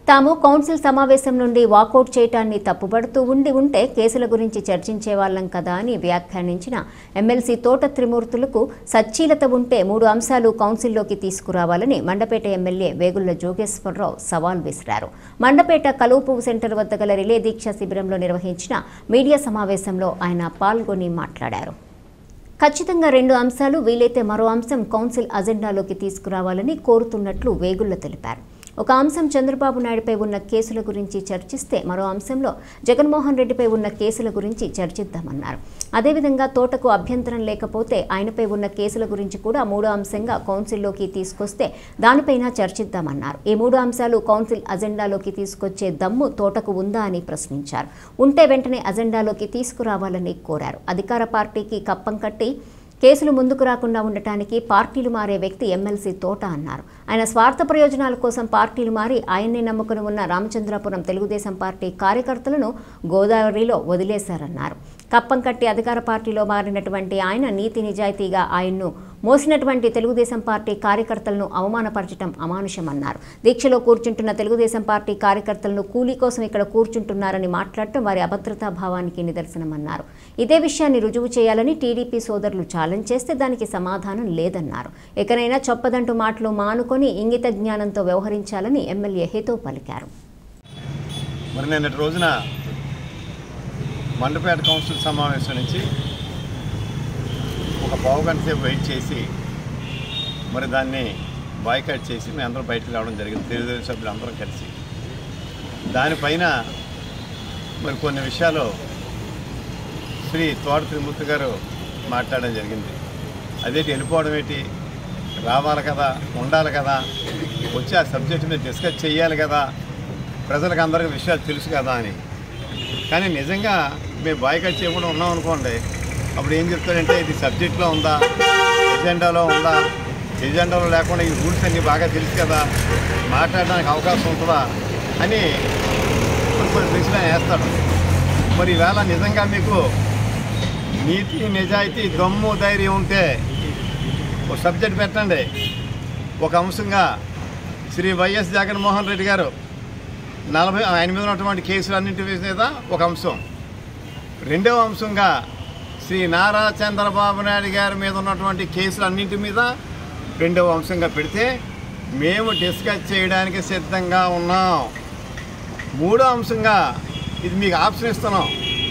తాము కౌన్సిల్ సమావేశం నుండి వాకౌట్ చేయటాన్ని తప్పుపడుతూ ఉండి ఉంటే కేసుల గురించి చర్చించే వాళ్ళం కదా అని వ్యాఖ్యానించిన ఎమ్మెల్సీ తోట త్రిమూర్తులకు సచ్చీలత ఉంటే మూడు అంశాలు కౌన్సిల్లోకి తీసుకురావాలని మండపేట ఎమ్మెల్యే వేగుళ్ల జోగేశ్వరరావు సవాల్ విసిరారు మండపేట కలువుపువ్వు సెంటర్ వద్ద గల రిలే దీక్ష శిబిరంలో నిర్వహించిన మీడియా సమావేశంలో ఆయన పాల్గొని మాట్లాడారు ఖచ్చితంగా రెండు అంశాలు వీలైతే మరో అంశం కౌన్సిల్ అజెండాలోకి తీసుకురావాలని కోరుతున్నట్లు వేగుళ్ల తెలిపారు ఒక అంశం చంద్రబాబు నాయుడుపై ఉన్న కేసుల గురించి చర్చిస్తే మరో అంశంలో జగన్మోహన్ రెడ్డిపై ఉన్న కేసుల గురించి చర్చిద్దామన్నారు అదేవిధంగా తోటకు అభ్యంతరం లేకపోతే ఆయనపై ఉన్న కేసుల గురించి కూడా మూడో అంశంగా కౌన్సిల్లోకి తీసుకొస్తే దానిపైన చర్చిద్దామన్నారు ఈ మూడు అంశాలు కౌన్సిల్ అజెండాలోకి తీసుకొచ్చే దమ్ము తోటకు ఉందా అని ప్రశ్నించారు ఉంటే వెంటనే అజెండాలోకి తీసుకురావాలని కోరారు అధికార పార్టీకి కప్పం కట్టి కేసులు ముందుకు రాకుండా ఉండటానికి పార్టీలు మారే వ్యక్తి ఎమ్మెల్సీ తోట అన్నారు ఆయన స్వార్థ ప్రయోజనాల కోసం పార్టీలు మారి ఆయన్నే నమ్ముకుని ఉన్న రామచంద్రాపురం తెలుగుదేశం పార్టీ కార్యకర్తలను గోదావరిలో వదిలేశారన్నారు కప్పం కట్టి అధికార పార్టీలో మారినటువంటి ఆయన నీతి నిజాయితీగా ఆయన్ను మోసినటువంటి తెలుగుదేశం పార్టీ కార్యకర్తలను అవమానపరచడం అమానుషమన్నారు దీక్షలో కూర్చుంటున్న తెలుగుదేశం పార్టీ కార్యకర్తలను కూలీ కోసం ఇక్కడ కూర్చుంటున్నారని మాట్లాడటం వారి అభద్రతా భావానికి నిదర్శనమన్నారు ఇదే విషయాన్ని రుజువు చేయాలని టీడీపీ సోదరులు ఛాలెంజ్ చేస్తే దానికి సమాధానం లేదన్నారు ఎకనైనా చొప్పదంటూ మాటలు మానుకొని ఇంగిత జ్ఞానంతో వ్యవహరించాలని ఎమ్మెల్యే హితో పలికారు మరి నిన్నటి రోజున మండపేట కౌన్సిల్ సమావేశం నుంచి ఒక పావు గంట సేపు వెయిట్ చేసి మరి దాన్ని బాయ్కాట్ చేసి మేము అందరం బయటకు రావడం జరిగింది తెలుగుదేశం సభ్యులు అందరం కలిసి దానిపైన మరి కొన్ని విషయాలు శ్రీ తోట త్రిమూర్తి గారు మాట్లాడడం జరిగింది అదేంటి వెళ్ళిపోవడం ఏంటి రావాలి కదా ఉండాలి కదా వచ్చి ఆ సబ్జెక్ట్ మీద డిస్కస్ చేయాలి కదా ప్రజలకు అందరికీ విషయాలు తెలుసు కదా అని కానీ నిజంగా మేము బాయ్కట్ చేయకుండా ఉన్నాం అనుకోండి అప్పుడు ఏం చెప్తారంటే ఇది సబ్జెక్ట్లో ఉందా ఎజెండాలో ఉందా ఎజెండాలో లేకుండా ఈ రూల్స్ అన్నీ బాగా తెలుసు కదా మాట్లాడడానికి అవకాశం ఉంటుందా అని కొన్ని కొన్ని ప్రశ్నలు వేస్తాడు మరి ఈవేళ నిజంగా మీకు నీతి నిజాయితీ దమ్ము ధైర్యం ఉంటే ఒక సబ్జెక్ట్ పెట్టండి ఒక అంశంగా శ్రీ వైఎస్ జగన్మోహన్ రెడ్డి గారు నలభై ఆయన మీద ఉన్నటువంటి కేసులు అన్నింటి మీద ఒక అంశం రెండవ అంశంగా శ్రీ నారా చంద్రబాబు నాయుడు గారి మీద ఉన్నటువంటి కేసులు అన్నింటి మీద రెండవ అంశంగా పెడితే మేము డిస్కస్ చేయడానికి సిద్ధంగా ఉన్నాం మూడో అంశంగా ఇది మీకు ఆప్షన్ ఇస్తున్నాం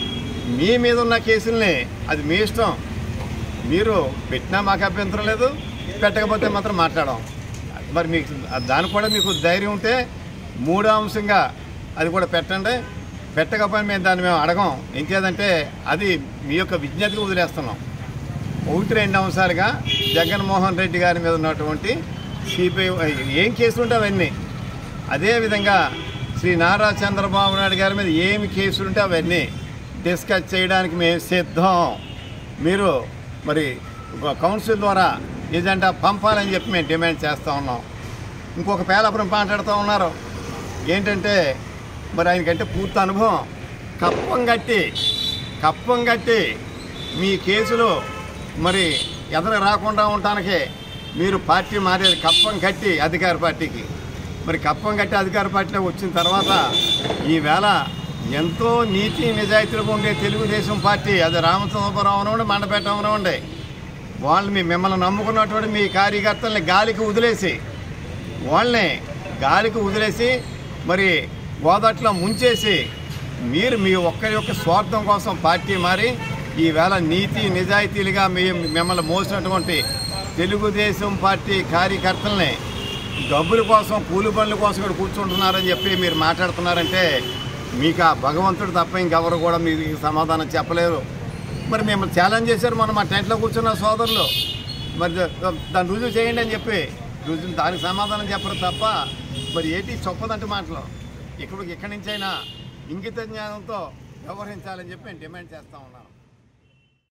మీ మీద ఉన్న కేసుల్ని అది మీ ఇష్టం మీరు పెట్టినా మాకు అభ్యంతరం లేదు పెట్టకపోతే మాత్రం మాట్లాడడం మరి మీకు దానికి కూడా మీకు ధైర్యం ఉంటే మూడో అంశంగా అది కూడా పెట్టండి పెట్టకపోయినా మేము దాన్ని మేము అడగం ఇంకేదంటే అది మీ యొక్క విజ్ఞతకు వదిలేస్తున్నాం ఒకటి రెండు అంశాలుగా జగన్మోహన్ రెడ్డి గారి మీద ఉన్నటువంటి సిపిఐ ఏం కేసులు ఉంటే అవన్నీ అదేవిధంగా శ్రీ నారా చంద్రబాబు నాయుడు గారి మీద ఏమి కేసులు ఉంటే అవన్నీ డిస్కస్ చేయడానికి మేము సిద్ధం మీరు మరి ఒక కౌన్సిల్ ద్వారా ఏజెండా పంపాలని చెప్పి మేము డిమాండ్ చేస్తూ ఉన్నాం ఇంకొక పేలపురం మాట్లాడుతూ ఉన్నారు ఏంటంటే మరి ఆయనకంటే పూర్తి అనుభవం కప్పం కట్టి కప్పం కట్టి మీ కేసులు మరి ఎదర రాకుండా ఉండటానికి మీరు పార్టీ మారేది కప్పం కట్టి అధికార పార్టీకి మరి కప్పం కట్టి అధికార పార్టీలో వచ్చిన తర్వాత ఈవేళ ఎంతో నీతి నిజాయితీలుగా ఉండే తెలుగుదేశం పార్టీ అది రామచంద్రపురం అవనివ్వండి మండపేట అవనివ్వండి వాళ్ళు మీ మిమ్మల్ని నమ్ముకున్నటువంటి మీ కార్యకర్తల్ని గాలికి వదిలేసి వాళ్ళని గాలికి వదిలేసి మరి గోదట్లో ముంచేసి మీరు మీ ఒక్కరి యొక్క స్వార్థం కోసం పార్టీ మారి ఈవేళ నీతి నిజాయితీలుగా మీ మిమ్మల్ని మోసినటువంటి తెలుగుదేశం పార్టీ కార్యకర్తల్ని డబ్బుల కోసం కూలి పనుల కోసం ఇక్కడ కూర్చుంటున్నారని చెప్పి మీరు మాట్లాడుతున్నారంటే మీకు ఆ భగవంతుడు తప్ప ఇంకెవరు కూడా మీకు సమాధానం చెప్పలేరు మరి మిమ్మల్ని ఛాలెంజ్ చేశారు మనం మా టెంట్లో కూర్చున్న సోదరులు మరి దా- దాన్ని రుజువు చేయండి అని చెప్పి రుజువు దానికి సమాధానం చెప్పరు తప్ప మరి ఏంటి చొప్పదంటే మాటలు ఇక్కడ ఇక్కడి నుంచైనా ఇంగిత జ్ఞానంతో వ్యవహరించాలని చెప్పి నేను డిమాండ్ చేస్తూ ఉన్నాను